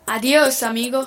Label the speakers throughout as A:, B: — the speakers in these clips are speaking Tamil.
A: Adiós, amigo.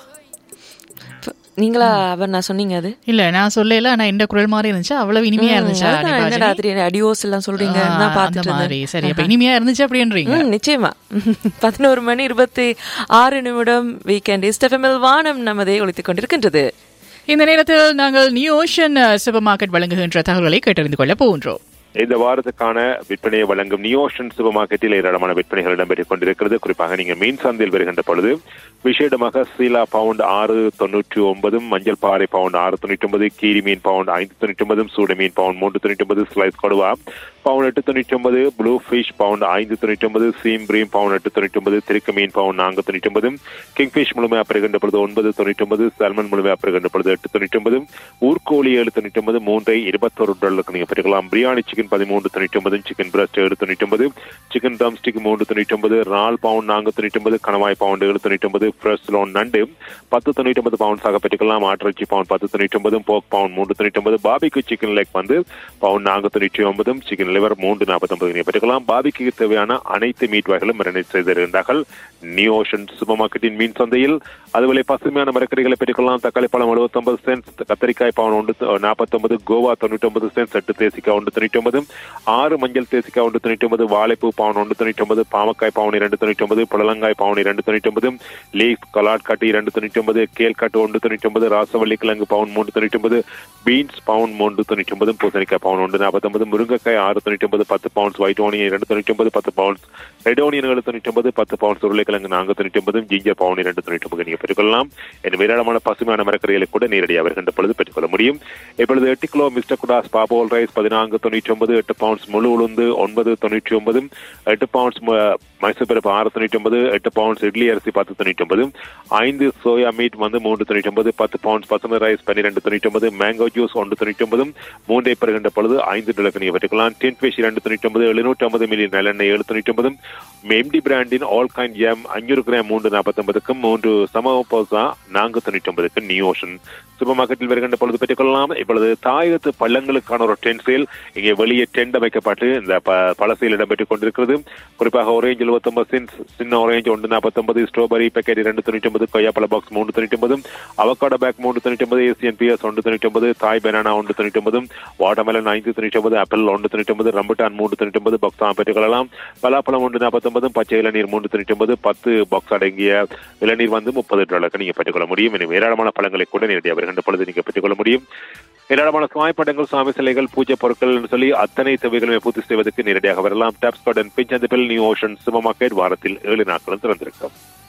B: நீங்களா அவர் நான் சொன்னீங்க அது
C: இல்ல நான் சொல்லல ஆனா இந்த குரல் மாதிரி இருந்துச்சு அவ்வளவு இனிமையா இருந்துச்சா
B: அதுதான்
C: நிபாஜினி?
B: என்னடா திடீர்னு அடியோஸ் எல்லாம் சொல்றீங்க
C: ஆ,
B: நான்
C: அந்த
B: பார்த்துட்டு
C: மாதிரி
B: இருந்தேன்.
C: சரி அப்ப இனிமையா இருந்துச்சு அப்படின்றீங்க
B: ம், நிச்சயமா பதினோரு மணி இருபத்தி ஆறு நிமிடம் வீக்கெண்ட் இஸ்டெஃபெமில் வானம் நமதே ஒழித்துக் கொண்டிருக்கின்றது
C: இந்த நேரத்தில் நாங்கள் நியூ ஓஷன் சூப்பர் மார்க்கெட் வழங்குகின்ற தகவல்களை கேட்டறிந்து கொள்ள போகின்றோம்
D: இந்த வாரத்துக்கான விற்பனையை வழங்கும் நியோஷன் சூப்பர் மார்க்கெட்டில் ஏராளமான விற்பனைகள் இடம்பெற்றுக் கொண்டிருக்கிறது குறிப்பாக நீங்க மீன் சந்தையில் வருகின்ற பொழுது விசேடமாக சீலா பவுண்ட் ஆறு தொண்ணூற்றி ஒன்பதும் மஞ்சள் பாறை பவுண்ட் ஆறு தொண்ணூற்றி ஒன்பது கீரி மீன் பவுண்ட் ஐந்து தொண்ணூற்றி ஒன்பதும் சூட மீன் பவுண்ட் மூன்று தொண்ணூற்றி ஒன்பது ஸ்லைஸ் கொடுவா பவுண்ட் எட்டு தொண்ணூற்றி ஒன்பது ப்ளூ ஃபிஷ் பவுண்ட் ஐந்து தொண்ணூற்றி ஒன்பது சீம் பிரீம் பவுண்ட் எட்டு தொண்ணூற்றி ஒன்பது திருக்கு மீன் பவுண்ட் நான்கு தொண்ணூற்றி ஒன்பது கிங்ஃபிஷ் முழுமையாக பெறுகின்ற பொழுது ஒன்பது தொண்ணூற்றி ஒன்பது சல்மன் முழுமையாக பெறுகின்ற பொழுது எட்டு தொண்ணூற்றி ஒன்பது ஊர்கோழி ஏழு தொண்ணூற்றி ஒன்பது மூன்றை இருபத்தொரு டாலருக்கு நீங்க பெற்றுக்கலாம் பிரியாணி சிக்கன் பதிமூன்று தொண்ணூற்றி ஒன்பது சிக்கன் பிரஸ்ட் ஏழு தொண்ணூற்றி ஒன்பது சிக்கன் ட்ரம் ஸ்டிக் மூன்று தொண்ணூற்றி ஒன்பது ரால் பவுண்ட் நான்கு தொண்ணூற்றி ஒன்பது கணவாய் பவுண்ட் ஏழு தொண்ணூற்றி ஒன்பது ஃப்ரெஷ் லோன் நண்டு பத்து தொண்ணூற்றி ஒன்பது பவுண்ட்ஸாக பெற்றுக்கலாம் ஆட்டிறைச்சி பவுண்ட் பத்து தொண்ணூற்றி ஒன்பது போக் பவுண்ட் மூன்று தொண்ணூற்றி ஒன்பது பாபிக்கு சிக்கன் லெக் வந்து பவுண்ட் நான்கு தொண்ணூற்றி ஒன்பதும் சிக்கன் லிவர் மூன்று நாற்பத்தொன்பது நீங்க பெற்றுக்கலாம் பாபிக்கு தேவையான அனைத்து மீட் வகைகளும் மரணை செய்திருந்தார்கள் நியூ ஓஷன் சூப்பர் மார்க்கெட்டின் மீன் சந்தையில் அதுபோல பசுமையான மரக்கறிகளை பெற்றுக்கொள்ளலாம் தக்காளி பழம் எழுபத்தொன்பது சென்ஸ் கத்தரிக்காய் பவுன் ஒன்று நாற்பத்தொன்பது கோவா தொண்ணூற்றி ஒன்பது சென்ஸ் எட்டு தேசிக்காய் ஒன்று தொண்ணூற்றி ஒன்பது ஆறு மஞ்சள் தேசிக்காய் ஒன்று தொண்ணூற்றி ஒன்பது வாழைப்பூ பவுன் ஒன்று தொண்ணூற்றி ஒன்பது பாமக்காய் பவுன் இரண்டு தொண்ணூற்றி ஒன்பது புடலங்காய் பவுன் இரண்டு தொண்ணூற்றி ஒன்பது லீஃப் கலாட் காட்டு இரண்டு தொண்ணூற்றி ஒன்பது கேல் காட்டு ஒன்று தொண்ணூற்றி ஒன்பது ராசவள்ளி கிழங்கு பவுன் மூன்று தொண்ணூற்றி ஒன்பது பீன்ஸ் பவுன் மூன்று தொண்ணூற்றி ஒன்பது பூசணிக்காய் பவுன் ஒன்று நாற்பத்தொன்பது முருங்கைக்காய் ஆறு தொண்ணூற்றி ஒன்பது பத்து பவுன்ஸ் ஒயிட் ஓனியன் இரண்டு தொண்ணூற்றி ஒன்பது பத்து பவுன்ஸ் ரெட் ஓனியன் ஏழு தொண்ணூற்றி ஒன்பது பத்து பவுன்ஸ் உருளைக்கிழங்கு நான்கு தொண்ணூற்றி ஒன்பது ஜிஞ்சர் பவுன் இரண்டு தொண்ணூற்றி ஒன்பது நீங்கள் பெற்றுக்கொள்ளலாம் என் ஏராளமான பசுமையான மரக்கறிகளை கூட நேரடியாக வருகின்ற பொழுது பெற்றுக்கொள்ள முடியும் இப்பொழுது எட்டு கிலோ மிஸ்டர் குடாஸ் பாபோல் ரைஸ் பதினான்கு தொண்ணூற்றி ஒன்பது எட்டு பவுன்ஸ் முழு உளுந்து ஒன்பது தொண்ணூற்றி ஒன்பது எட்டு பவுன்ஸ் ம- மைசூர் பருப்பு ஆறு தொண்ணூற்றி ஒன்பது எட்டு பவுன்ஸ் இட்லி அரிசி பத்து தொண்ணூற்றி ஒன்பது ஐந்து சோயா மீட் வந்து மூன்று தொண்ணூற்றி ஒன்பது பத்து பவுன்ஸ் பசுமை ரைஸ் பன்னிரெண்டு தொண்ணூற்றி ஒன்பது மேங்கோ ஜூஸ் ஒன்று தொண்ணூற்றி ஒன்பதும் மூன்றை பெறுகின்ற பொழுது ஐந்து டாலருக்கு நீங்கள் பெற்றுக்கலாம் டென் ஃபிஷ் இரண்டு தொண்ணூற்றி ஒன்பது எழுநூற்றி ஐம்பது மில்லி நல்லெண்ணெய் ஏழு தொண்ணூற்றி ஒன்பதும் எம்டி பிராண்டின் ஆல் கைண்ட் ஜாம் அஞ்சூறு கிராம் மூன்று நாற்பத்தொன்பதுக்கும் மூன்று சமபோசா நான்கு தொண்ணூற்றி ஒன்பதுக்கு நியூ ஓஷன் சூப்பர் மார்க்கெட்டில் வருகின்ற பொழுது பெற்றுக்கொள்ளலாம் இப்பொழுது தாயகத்து பள்ளங்களுக்கான ஒரு டென்ட் சேல் இங்கே வெளியே டெண்ட் அமைக்கப்பட்டு இந்த ப- பல சேல் இடம்பெற்றுக் கொண்டிருக்கிறது குறிப்பாக ஒரேஞ்ச் எழுபத்தொன்பது சென்ஸ் சின்ன ஒரேஞ்ச் ஒன்று நாற்பத்தொன்பது ஸ்ட்ராபெரி பேக்கெட் இரண்டு தொண்ணூற்றி ஒன்பது கொய்யாப்பழ பாக்ஸ் மூன்று தொண்ணூற்றி ஒன்பது அவகாடோ பேக் மூன்று தொண்ணூற்றி ஒன்பது ஏசியன் பிஎஸ் ஒன்று தொண்ணூற்றி ஒன்பது தாய் பனானா ஒன்று தொண்ணூற்றி ஒன்பது வாட்டர்மெலன் ஐந்து தொண்ணூற்றி ஒன்பது ஆப்பிள் ஒன்று தொண்ணூற்றி ஒன்பது ரம்புட்டான் மூன்று தொண்ணூற்றி ஒன்பது பாக்ஸ் பெற்றுக்கொள்ளலாம் பலாப்பழம் ஒன்று நாற்பத்தொன்பது பச்சை இளநீர் மூன்று தொண்ணூற்றி ஒன்பது பத்து பாக்ஸ் அடங்கிய இளநீர் வந்து முப்பது டாலருக்கு நீங்க பெற்றுக்கொள்ள முடியும் எனவே ஏராளமான பழங்களை கூட நேரடியாக வருகின்ற பொழுது நீங்க பெற்றுக்கொள்ள முடியும் ஏராளமான சுவாய்ப்படங்கள் சுவாமி சிலைகள் பூஜை பொருட்கள் என்று சொல்லி அத்தனை தேவைகளுமே பூர்த்தி செய்வதற்கு நேரடியாக வரலாம் டாப்ஸ்கார்டன் பிஞ்ச் அந்த நியூ ஓஷன் சூப்பர் மார்க்கெட் வாரத்தில் ஏழு நாட்களும் திறந்திருக்கும்